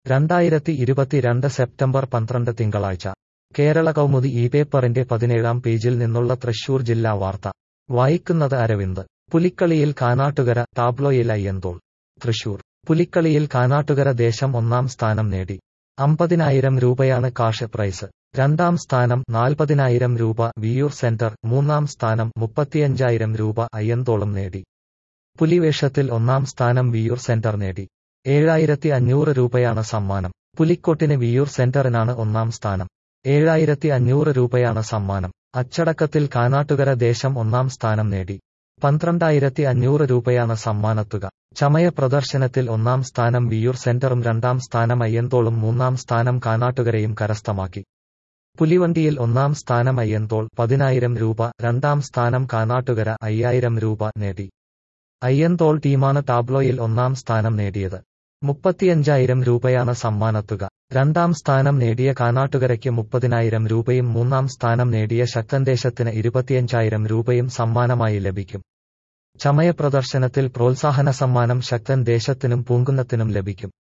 രണ്ടായിരത്തി ഇരുപത്തിരണ്ട് സെപ്റ്റംബർ പന്ത്രണ്ട് തിങ്കളാഴ്ച കേരള കൗമുദി ഈ പേപ്പറിന്റെ പതിനേഴാം പേജിൽ നിന്നുള്ള തൃശൂർ ജില്ലാ വാർത്ത വായിക്കുന്നത് അരവിന്ദ് പുലിക്കളിയിൽ കാനാട്ടുകര ടാബ്ലോയിൽ അയ്യന്തോൾ തൃശൂർ പുലിക്കളിയിൽ കാനാട്ടുകര ദേശം ഒന്നാം സ്ഥാനം നേടി അമ്പതിനായിരം രൂപയാണ് കാഷ് പ്രൈസ് രണ്ടാം സ്ഥാനം നാൽപ്പതിനായിരം രൂപ വിയൂർ സെന്റർ മൂന്നാം സ്ഥാനം മുപ്പത്തിയഞ്ചായിരം രൂപ അയ്യന്തോളും നേടി പുലിവേഷത്തിൽ ഒന്നാം സ്ഥാനം വിയൂർ സെന്റർ നേടി ഏഴായിരത്തി അഞ്ഞൂറ് രൂപയാണ് സമ്മാനം പുലിക്കോട്ടിന് വിയൂർ സെന്ററിനാണ് ഒന്നാം സ്ഥാനം ഏഴായിരത്തി അഞ്ഞൂറ് രൂപയാണ് സമ്മാനം അച്ചടക്കത്തിൽ കാനാട്ടുകര ദേശം ഒന്നാം സ്ഥാനം നേടി പന്ത്രണ്ടായിരത്തി അഞ്ഞൂറ് രൂപയാണ് സമ്മാനത്തുക ചമയ പ്രദർശനത്തിൽ ഒന്നാം സ്ഥാനം വിയൂർ സെന്ററും രണ്ടാം സ്ഥാനം അയ്യന്തോളും മൂന്നാം സ്ഥാനം കാനാട്ടുകരയും കരസ്ഥമാക്കി പുലിവണ്ടിയിൽ ഒന്നാം സ്ഥാനം അയ്യന്തോൾ പതിനായിരം രൂപ രണ്ടാം സ്ഥാനം കാനാട്ടുകര അയ്യായിരം രൂപ നേടി അയ്യന്തോൾ ടീമാണ് ടാബ്ലോയിൽ ഒന്നാം സ്ഥാനം നേടിയത് മുപ്പത്തിയഞ്ചായിരം രൂപയാണ് സമ്മാനത്തുക രണ്ടാം സ്ഥാനം നേടിയ കാനാട്ടുകരയ്ക്ക് മുപ്പതിനായിരം രൂപയും മൂന്നാം സ്ഥാനം നേടിയ ശക്തൻദേശത്തിന് ഇരുപത്തിയഞ്ചായിരം രൂപയും സമ്മാനമായി ലഭിക്കും ചമയ പ്രദർശനത്തിൽ പ്രോത്സാഹന സമ്മാനം ശക്തൻ ദേശത്തിനും പൂങ്കുന്നത്തിനും ലഭിക്കും